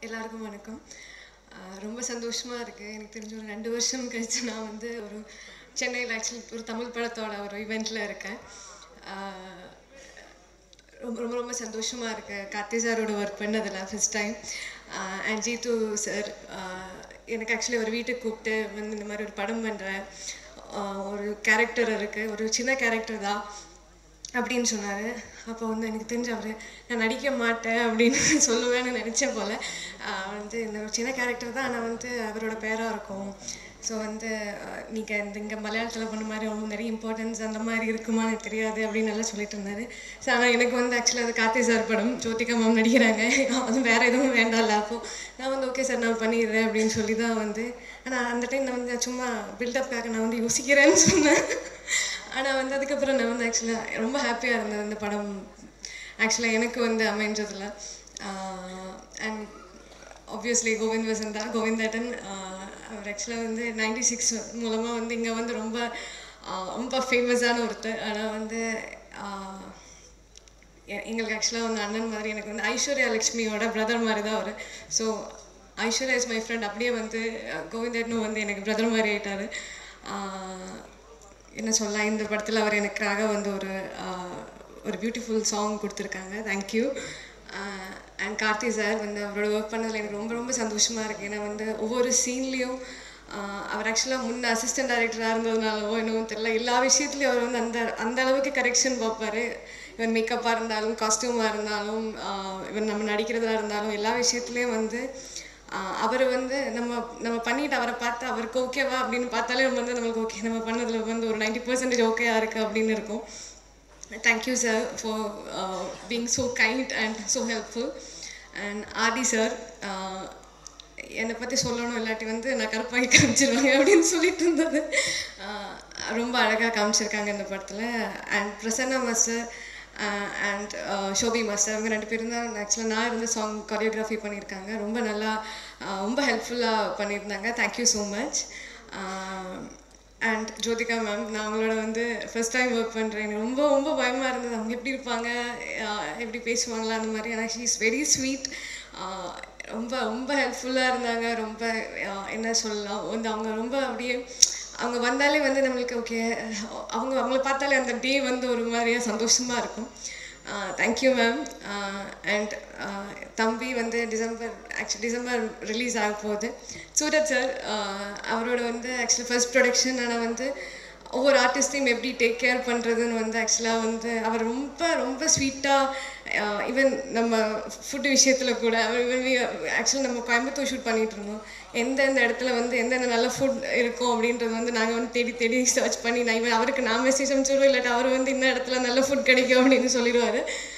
எல்லாருக்கும் வணக்கம் ஆஹ் ரொம்ப சந்தோஷமாக இருக்குது எனக்கு தெரிஞ்ச ஒரு ரெண்டு வருஷம் கழிச்சு நான் வந்து ஒரு சென்னையில் ஆக்சுவலி ஒரு தமிழ் படத்தோட ஒரு இவெண்ட்டில் இருக்கேன் ஆஹ் ரொம்ப ரொம்ப ரொம்ப சந்தோஷமாக இருக்கு கார்த்தி சாரோட ஒர்க் பண்ணதில் first time and Jeethu sir எனக்கு ஆக்சுவலி ஒரு வீட்டுக்கு கூப்பிட்டு வந்து இந்த மாதிரி ஒரு படம் பண்ணுறேன் ஒரு கேரக்டர் இருக்குது ஒரு சின்ன கேரக்டர் தான் அப்படின்னு சொன்னார் அப்போ வந்து எனக்கு தெரிஞ்ச அவர் நான் நடிக்க மாட்டேன் அப்படின்னு சொல்லுவேன்னு நினச்சேன் போல் வந்து இந்த ஒரு சின்ன கேரக்டர் தான் ஆனால் வந்து அவரோட பேராக இருக்கும் ஸோ வந்து நீங்கள் இந்த இங்கே மலையாளத்தில் பண்ண மாதிரி ரொம்ப நிறைய இம்பார்ட்டன்ஸ் அந்த மாதிரி இருக்குமா எனக்கு தெரியாது அப்படின்னு நல்லா சொல்லிட்டு இருந்தாரு ஸோ ஆனால் எனக்கு வந்து ஆக்சுவலாக அது கார்த்தி சார் படம் ஜோதிகா மேம் நடிக்கிறாங்க அது வேறு எதுவும் வேண்டாம்ல அப்போது நான் வந்து ஓகே சார் நான் பண்ணிடுறேன் அப்படின்னு சொல்லி தான் வந்து ஆனால் அந்த டைம் நான் வந்து சும்மா பில்டப்காக நான் வந்து யோசிக்கிறேன்னு சொன்னேன் ஆனால் வந்து அதுக்கப்புறம் நான் வந்து ஆக்சுவலாக ரொம்ப ஹாப்பியாக இருந்தது இந்த படம் ஆக்சுவலாக எனக்கு வந்து அமைஞ்சதில் அண்ட் ஆப்வியஸ்லி கோவிந்த் வசந்தா கோவிந்தேட்டன் அவர் ஆக்சுவலாக வந்து நைன்டி சிக்ஸ் மூலமாக வந்து இங்கே வந்து ரொம்ப ஆஹ் ரொம்ப ஃபேமஸான ஒருத்தர் ஆனால் வந்து ஆஹ் எ- எங்களுக்கு ஆக்சுவலாக வந்து அண்ணன் மாதிரி எனக்கு வந்து ஐஸ்வர்யா லக்ஷ்மியோட பிரதர் மாதிரி தான் அவர் so Aishwarya is my friend அப்படியே வந்து அஹ், கோவிந்தேட்னும் வந்து எனக்கு பிரதர் மாதிரி ஆயிட்டாரு ஆஹ் என்ன சொல்லலாம் இந்த படத்தில் அவர் எனக்காக வந்து ஒரு ஆஹ், ஒரு பியூட்டிஃபுல் சாங் கொடுத்துருக்காங்க தேங்க்யூ அண்ட் கார்த்தி சார் வந்து அவரோட ஒர்க் பண்ணதில் எனக்கு ரொம்ப ரொம்ப சந்தோஷமாக இருக்குது ஏன்னா வந்து ஒவ்வொரு சீன்லேயும் அவர் ஆக்சுவலாக முன்ன அசிஸ்டன்ட் டைரக்டராக இருந்ததுனாலவோ என்னவோ தெரியல எல்லா விஷயத்துலையும் அவர் வந்து அந்த அந்த அளவுக்கு கரெக்ஷன் பார்ப்பாரு இவன் மேக்கப்பாக இருந்தாலும் காஸ்டியூமாக இருந்தாலும் இவன் நம்ம நடிக்கிறதா இருந்தாலும் எல்லா விஷயத்துலேயும் வந்து அவர் வந்து நம்ம நம்ம பண்ணிட்டு அவரை பார்த்து அவருக்கு ஓகேவா அப்படின்னு பார்த்தாலே வந்து நம்மளுக்கு ஓகே நம்ம பண்ணதில் வந்து ஒரு நைன்டி பர்சன்டேஜ் ஓகேயா இருக்குது அப்படின்னு இருக்கும் thank you sir for being so kind and so helpful and RD sir என்னை பற்றி சொல்லணும் இல்லாட்டி வந்து நான் கருப்பாகி காமிச்சிருவாங்க அப்படின்னு சொல்லிட்டு இருந்தது ஆஹ் ரொம்ப அழகாக காமிச்சிருக்காங்க இந்த படத்தில் and Prasanna master and Shobi master அவங்க ரெண்டு பேரும் தான் ஆக்சுவலாக நான் இருந்து சாங் கொரியோகிராஃபி பண்ணியிருக்காங்க ரொம்ப நல்லா ஆஹ் ரொம்ப ஹெல்ப்ஃபுல்லாக பண்ணியிருந்தாங்க thank you so much and Jyothika ma'am நான் அவங்களோட வந்து ஃபர்ஸ்ட் டைம் ஒர்க் பண்ணுறேன் எனக்கு ரொம்ப ரொம்ப பயமாக இருந்தது அவங்க எப்படி இருப்பாங்க ஆஹ் எப்படி பேசுவாங்களா அந்த மாதிரி ஆனால் ஷீ இஸ் வெரி ஸ்வீட் ரொம்ப ரொம்ப ஹெல்ப்ஃபுல்லாக இருந்தாங்க ரொம்ப ஆஹ் என்ன சொல்லலாம் வந்து அவங்க ரொம்ப அப்படியே அவங்க வந்தாலே வந்து நம்மளுக்கு ஓகே அவங்க அவங்கள பார்த்தாலே அந்த டே வந்து ஒரு மாதிரியா சந்தோஷமாக இருக்கும் தேங்க்யூ மேம் அண்ட் தம்பி வந்து டிசம்பர் ஆக்சுவலி டிசம்பர் ரிலீஸ் ஆக போகுது சூரத் சார் அவரோட வந்து ஆக்சுவலி ஃபர்ஸ்ட் ப்ரொடக்ஷன் ஆனால் வந்து ஒவ்வொரு ஆர்டிஸ்டையும் எப்படி டேக் கேர் பண்ணுறதுன்னு வந்து ஆக்சுவலாக வந்து அவர் ரொம்ப ரொம்ப ஸ்வீட்டாக ஈவன் நம்ம ஃபுட்டு விஷயத்தில் கூட ஆக்சுவலாக நம்ம கோயம்புத்தூர் ஷூட் பண்ணிட்டு இருந்தோம் எந்தெந்த இடத்துல வந்து எந்தெந்த நல்ல ஃபுட் இருக்கும் அப்படின்றது வந்து நாங்கள் வந்து தேடி தேடி சர்ச் பண்ணி நான் இவன் அவருக்கு நான் மெசேஜ் அனுப்பிச்சிடுவோம் இல்லாட்டி அவர் வந்து இந்த இடத்துல நல்ல ஃபுட் கிடைக்கும் அப்படின்னு சொல்லிடுவார்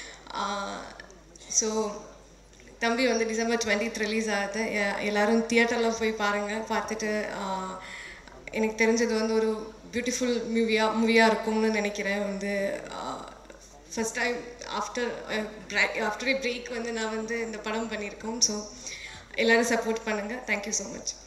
ஸோ தம்பி வந்து டிசம்பர் டுவெண்ட்டித் ரிலீஸ் ஆகுது எ- எல்லாரும் தியேட்டரில் போய் பாருங்கள் பார்த்துட்டு ஆஹ், எனக்கு தெரிஞ்சது வந்து ஒரு பியூட்டிஃபுல் மூவியாக மூவியாக இருக்கும்னு நினைக்கிறேன் வந்து first time after after break வந்து நான் வந்து இந்த படம் பண்ணியிருக்கோம் ஸோ எல்லோரும் சப்போர்ட் பண்ணுங்கள் தேங்க்யூ ஸோ மச்